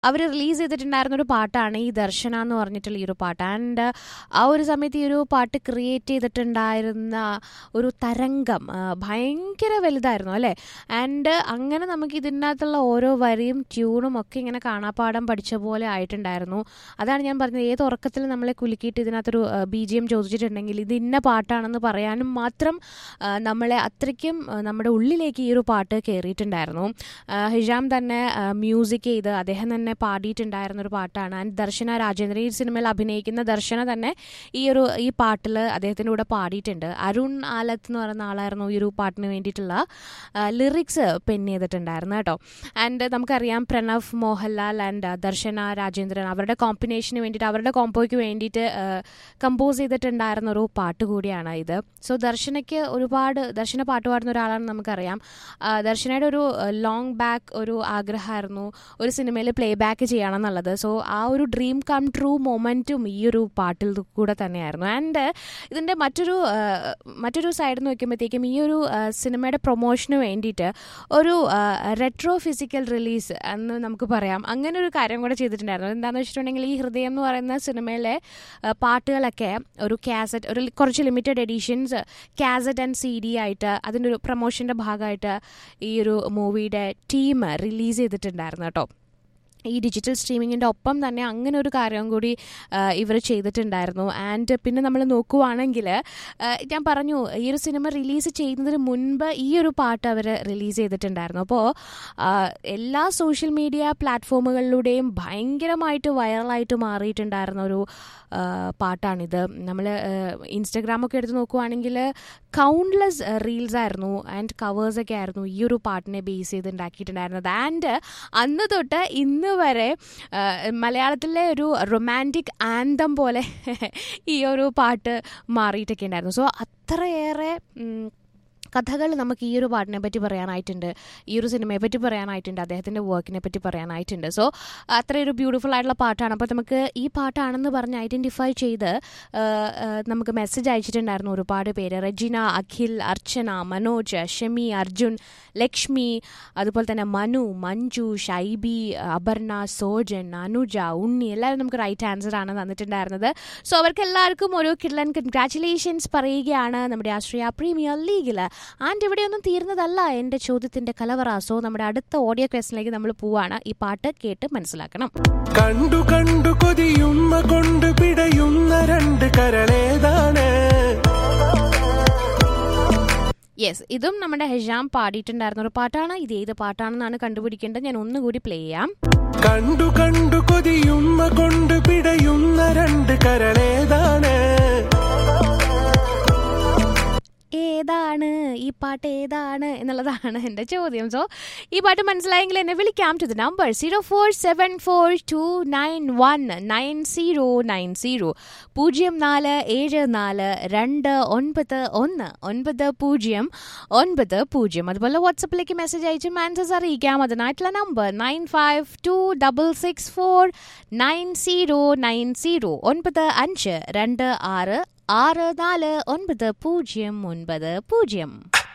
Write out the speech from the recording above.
അവർ release ചെയ്തിട്ടുണ്ടായിരുന്ന ഒരു പാട്ടാണ് ഈ ദർശന എന്ന് പറഞ്ഞിട്ടുള്ള ഈ ഒരു പാട്ട് ആൻഡ് ആ ഒരു സമയത്ത് ഈ ഒരു പാട്ട് ക്രിയേറ്റ് ചെയ്തിട്ടുണ്ടായിരുന്ന ഒരു തരംഗം ആ, ഭയങ്കര വലുതായിരുന്നു അല്ലേ ആൻഡ് അങ്ങനെ നമുക്ക് ഇതിനകത്തുള്ള ഓരോ വരിയും ട്യൂണും ഒക്കെ ഇങ്ങനെ കാണാപ്പാടം പഠിച്ച പോലെ ആയിട്ടുണ്ടായിരുന്നു അതാണ് ഞാൻ പറഞ്ഞത് ഏത് ഉറക്കത്തിൽ നമ്മളെ കുലുക്കിയിട്ട് ഇതിനകത്തൊരു ബി ജി എം ചോദിച്ചിട്ടുണ്ടെങ്കിൽ ഇത് ഇന്ന പാട്ടാണെന്ന് പറയാനും മാത്രം ആ, നമ്മളെ അത്രയ്ക്കും ആ, നമ്മുടെ ഉള്ളിലേക്ക് ഈ ഒരു പാട്ട് കയറിയിട്ടുണ്ടായിരുന്നു ആ, ഹിജാം തന്നെ മ്യൂസിക് ചെയ്ത് അദ്ദേഹം തന്നെ പാടിയിട്ടുണ്ടായിരുന്ന ഒരു പാട്ടാണ് ആൻഡ് ദർശന രാജേന്ദ്രൻ ഈ സിനിമയിൽ അഭിനയിക്കുന്ന ദർശന തന്നെ ഈ ഒരു ഈ പാട്ടിൽ അദ്ദേഹത്തിൻ്റെ കൂടെ പാടിയിട്ടുണ്ട് അരുൺ ആലത്ത് എന്ന് പറയുന്ന ആളായിരുന്നു ഈ ഒരു പാട്ടിന് വേണ്ടിയിട്ടുള്ള ലിറിക്സ് പെൻ ചെയ്തിട്ടുണ്ടായിരുന്നു കേട്ടോ ആൻഡ് നമുക്കറിയാം പ്രണവ് മോഹൻലാൽ ആൻഡ് ദർശന രാജേന്ദ്രൻ അവരുടെ കോമ്പിനേഷന് വേണ്ടിയിട്ട് അവരുടെ കോമ്പോയ്ക്ക് വേണ്ടിയിട്ട് കമ്പോസ് ചെയ്തിട്ടുണ്ടായിരുന്ന ഒരു പാട്ട് കൂടിയാണ് ഇത് സോ ദർശനയ്ക്ക് ഒരുപാട് ദർശന പാട്ട് പാടുന്ന ഒരാളാണെന്ന് നമുക്കറിയാം ആ, ദർശനയുടെ ഒരു ലോങ് ബാക്ക് ഒരു ആഗ്രഹമായിരുന്നു ഒരു സിനിമയിൽ പ്ലേ ബാക്ക് ചെയ്യണം എന്നുള്ളത് സോ ആ ഒരു ഡ്രീം കം ട്രൂ മൊമെൻറ്റും ഈ ഒരു പാട്ടിൽ കൂടെ തന്നെയായിരുന്നു ആൻഡ് ഇതിൻ്റെ മറ്റൊരു ആ, മറ്റൊരു സൈഡിൽ നോക്കുമ്പോഴത്തേക്കും ഈ ഒരു ആ, സിനിമയുടെ പ്രൊമോഷന് വേണ്ടിയിട്ട് ഒരു റെട്രോ ഫിസിക്കൽ റിലീസ് എന്ന് നമുക്ക് പറയാം അങ്ങനെ ഒരു കാര്യം കൂടെ ചെയ്തിട്ടുണ്ടായിരുന്നു എന്താണെന്ന് വെച്ചിട്ടുണ്ടെങ്കിൽ ഈ ഹൃദയം എന്ന് പറയുന്ന സിനിമയിലെ ആ, പാട്ടുകളൊക്കെ ഒരു കാസറ്റ് ഒരു കുറച്ച് limited editions cassette and C D ആയിട്ട് അതിൻ്റെ ഒരു പ്രൊമോഷൻ്റെ ഭാഗമായിട്ട് ഈ ഒരു മൂവിയുടെ ടീം റിലീസ് ചെയ്തിട്ടുണ്ടായിരുന്നു കേട്ടോ ഈ ഡിജിറ്റൽ സ്ട്രീമിങ്ങിൻ്റെ ഒപ്പം തന്നെ അങ്ങനെ ഒരു കാര്യം കൂടി ഇവർ ചെയ്തിട്ടുണ്ടായിരുന്നു ആൻഡ് പിന്നെ നമ്മൾ നോക്കുവാണെങ്കിൽ ഞാൻ പറഞ്ഞു ഈ ഒരു സിനിമ റിലീസ് ചെയ്യുന്നതിന് മുൻപ് ഈ ഒരു പാട്ട് അവർ റിലീസ് ചെയ്തിട്ടുണ്ടായിരുന്നു അപ്പോൾ എല്ലാ സോഷ്യൽ മീഡിയ പ്ലാറ്റ്ഫോമുകളിലൂടെയും ഭയങ്കരമായിട്ട് വൈറലായിട്ട് മാറിയിട്ടുണ്ടായിരുന്ന ഒരു ആ, പാട്ടാണിത് നമ്മൾ ഇൻസ്റ്റഗ്രാമൊക്കെ എടുത്ത് നോക്കുവാണെങ്കിൽ കൗണ്ട്ലെസ് റീൽസ് ആയിരുന്നു ആൻഡ് കവേഴ്സൊക്കെ ആയിരുന്നു ഈ ഒരു പാട്ടിനെ ബേസ് ചെയ്ത് ഉണ്ടാക്കിയിട്ടുണ്ടായിരുന്നത് ആൻഡ് അന്ന് തൊട്ട് ഇന്ന് വരെ ആ, മലയാളത്തിലെ ഒരു റൊമാൻറ്റിക് ആന്തം പോലെ ഈ ഒരു പാട്ട് മാറിയിട്ടൊക്കെ ഉണ്ടായിരുന്നു സോ അത്രയേറെ ഉം, കഥകൾ നമുക്ക് ഈ ഒരു പാട്ടിനെ പറ്റി പറയാനായിട്ടുണ്ട് ഈ ഒരു സിനിമയെ പറ്റി പറയാനായിട്ടുണ്ട് അദ്ദേഹത്തിൻ്റെ വർക്കിനെ പറ്റി പറയാനായിട്ടുണ്ട് സോ അത്ര ഒരു ബ്യൂട്ടിഫുൾ ആയിട്ടുള്ള പാട്ടാണ് അപ്പോൾ നമുക്ക് ഈ പാട്ടാണെന്ന് പറഞ്ഞ് ഐഡൻറ്റിഫൈ ചെയ്ത് ആ, ആ, നമുക്ക് മെസ്സേജ് അയച്ചിട്ടുണ്ടായിരുന്നു ഒരുപാട് പേര് റെജിന അഖിൽ അർച്ചന മനോജ് ഷെമി അർജുൻ ലക്ഷ്മി അതുപോലെ തന്നെ മനു മഞ്ജു ഷൈബി അപർണ സോജൻ അനുജ ഉണ്ണി എല്ലാവരും നമുക്ക് റൈറ്റ് ആൻസർ ആണ് തന്നിട്ടുണ്ടായിരുന്നത് സോ അവർക്ക് എല്ലാവർക്കും ഒരു കിഡ്ലൻ കൺഗ്രാറ്റുലേഷൻസ് പറയുകയാണ് നമ്മുടെ ആശ്രയ പ്രീമിയർ ലീഗിൽ ആൻഡ് ഇവിടെയൊന്നും തീർന്നതല്ല എൻ്റെ ചോദ്യത്തിൻ്റെ കലവറ സോ നമ്മുടെ അടുത്ത ഓഡിയോ ക്വസ്റ്റിലേക്ക് നമ്മൾ പോവാണ് ഈ പാട്ട് കേട്ട് മനസ്സിലാക്കണം കണ്ടു കണ്ടു കൊതിയുമ്മ കൊണ്ട് പിടയുന്ന രണ്ട് കരളേതാണ് യെസ് ഇതും നമ്മുടെ ഹെജാം പാടിയിട്ടുണ്ടായിരുന്ന ഒരു പാട്ടാണ് ഇത് ഏത് പാട്ടാണെന്നാണ് കണ്ടുപിടിക്കേണ്ടത് ഞാൻ ഒന്നുകൂടി പ്ലേ ചെയ്യാം കണ്ടു കണ്ടു കൊതിയുമ്മ കൊണ്ട് പിടയുന്ന രണ്ട് കരളേതാണ് ഏതാണ് ഈ പാട്ട് ഏതാണ് എന്നുള്ളതാണ് എൻ്റെ ചോദ്യം സോ ഈ പാട്ട് മനസ്സിലായെങ്കിൽ എന്നെ വിളിക്കാം to the number zero four seven four two nine one nine zero nine zero പൂജ്യം നാല് ഏഴ് നാല് രണ്ട് ഒൻപത് ഒന്ന് ഒൻപത് പൂജ്യം ഒൻപത് പൂജ്യം അതുപോലെ വാട്സപ്പിലേക്ക് മെസ്സേജ് അയച്ചും ആൻസേഴ്സ് അറിയിക്കാം അതിനായിട്ടുള്ള number nine five two double six four nine zero nine zero ഒൻപത് അഞ്ച് രണ്ട് ആറ് ആറ് നാല് ഒൻപത് പൂജ്യം ഒൻപത് പൂജ്യം